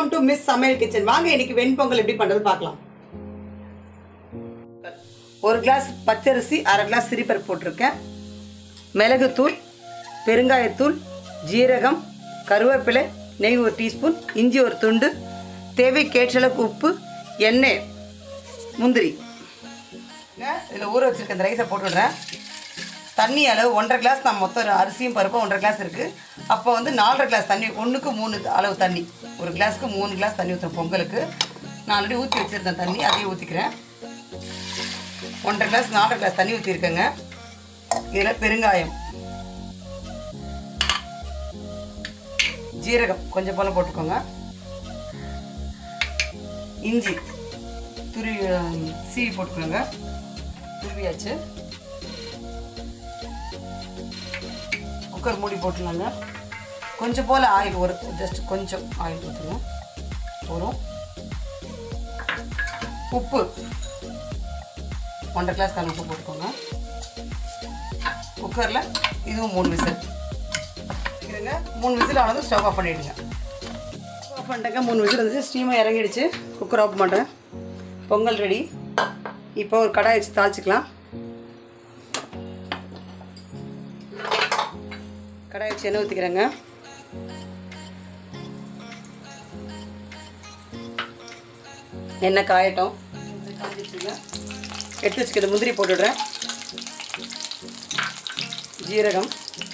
welcome to miss சமையல் kitchen வாங்க இன்னைக்கு வெண்பொங்கல் எப்படி பண்றது பார்க்கலாம் ஒரு கிளாஸ் பச்சரிசி அரை கிளாஸ் சிரிப்பருப்பு போட்டிருக்கேன் மிளகுத்தூள் பெருங்காயத்தூள் ஜீரகம் கருவேப்பிலை நெய் ஒரு டீஸ்பூன் இஞ்சி ஒரு துண்டு தேவைக்கேற்றளவுக்கு உப்பு எண்ணெய் முந்திரி இதில் ஊற வச்சிருக்க இந்த ரைஸை போட்டுவிடுறேன் தண்ணி அளவு ஒன்றரை கிளாஸ் நான் மொத்தம் ஒரு அரிசியும் பருப்பும் ஒன்றரை கிளாஸ் இருக்குது அப்போ வந்து நாலரை கிளாஸ் தண்ணி ஒன்றுக்கு மூணு அளவு தண்ணி ஒரு கிளாஸ்க்கு மூணு கிளாஸ் தண்ணி ஊற்றுறேன் பொங்கலுக்கு நான் ஆல்ரெடி ஊற்றி வச்சுருந்தேன் தண்ணி அதையும் ஊற்றிக்கிறேன் ஒன்றரை கிளாஸ் நாலரை கிளாஸ் தண்ணி ஊற்றிருக்கேங்க இதில் பெருங்காயம் ஜீரகம் கொஞ்சம் போல் போட்டுக்கோங்க இஞ்சி துருவி சீவி போட்டுக்கோங்க துருவியாச்சு குக்கர் மூடி போட்டுலாங்க கொஞ்சம் போல் ஆயில் ஒரு ஜஸ்ட் கொஞ்சம் ஆயில் ஊற்றுங்க போதும் உப்பு ஒன்றரை கிளாஸ் கல் உப்பு போட்டுக்கோங்க குக்கரில் இதுவும் மூணு விசில் இருங்க மூணு விசில் ஆனதும் ஸ்டவ் ஆஃப் பண்ணிவிடுங்க ஆஃப் பண்ணிட்டேங்க மூணு விசில் இருந்துச்சு ஸ்டீமாக இறங்கிடுச்சு குக்கர் ஆஃப் பண்ணுறேன் பொங்கல் ரெடி இப்போ ஒரு கடாய் வச்சு தாளிச்சிக்கலாம் கடாய் வச்சு எண்ணெய் ஊற்றிக்கிறேங்க எண்ணெய் காயட்டும் காஞ்சிச்சுங்க எடுத்து வச்சுக்கிற முந்திரி போட்டுடுறேன் ஜீரகம்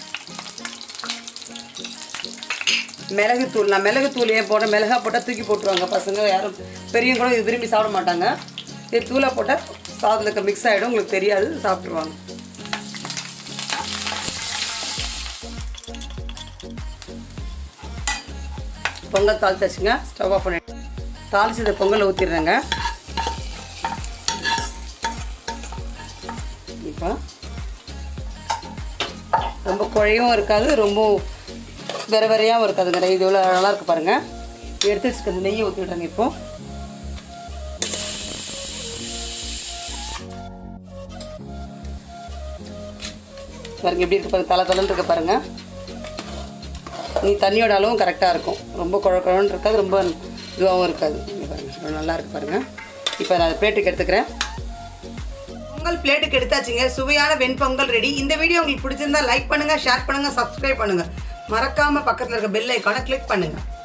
மிளகுத்தூள் நான் மிளகுத்தூள் ஏன் போட்டேன் மிளகா போட்டால் தூக்கி போட்டுருவாங்க பசங்க யாரும் பெரியவங்க கூட இது விரும்பி சாப்பிட மாட்டாங்க இது தூளை போட்டால் சாதத்துக்கு மிக்ஸ் ஆகிடும் உங்களுக்கு தெரியாது சாப்பிட்ருவாங்க பொங்கல் தாளிச்சாச்சுங்க ஸ்டவ் ஆஃப் பண்ணி தாளிச்சு இந்த பொங்கல் ஊற்றிடுறேங்க இப்போ ரொம்ப குழையும் இருக்காது ரொம்ப வேற வேறையாகவும் இருக்காதுங்க இது எவ்வளோ நல்லா இருக்கு பாருங்க எடுத்து வச்சுக்க இந்த நெய்யை ஊற்றிடுறேங்க இப்போ பாருங்க எப்படி இருக்கு பாருங்க தலை தலைன்னு இருக்கு பாருங்க நீ தண்ணியோட அளவும் கரெக்டாக இருக்கும் ரொம்ப குழ குழன்னு இருக்காது ரொம்ப இதுவாகவும் இருக்காது இங்க பாருங்க இவ்வளோ நல்லா இருக்கு பாருங்க இப்போ நான் பிளேட்டுக்கு எடுத்துக்கிறேன் பொங்கல் பிளேட்டுக்கு எடுத்தாச்சுங்க சுவையான வெண்பொங்கல் ரெடி இந்த வீடியோ உங்களுக்கு பிடிச்சிருந்தா லைக் பண்ணுங்க ஷேர் பண்ணுங்க சப்ஸ்கிரைப் பண்ணுங்க மறக்காம பக்கத்தில் இருக்க பெல் ஐக்கானை கிளிக் பண்ணுங்க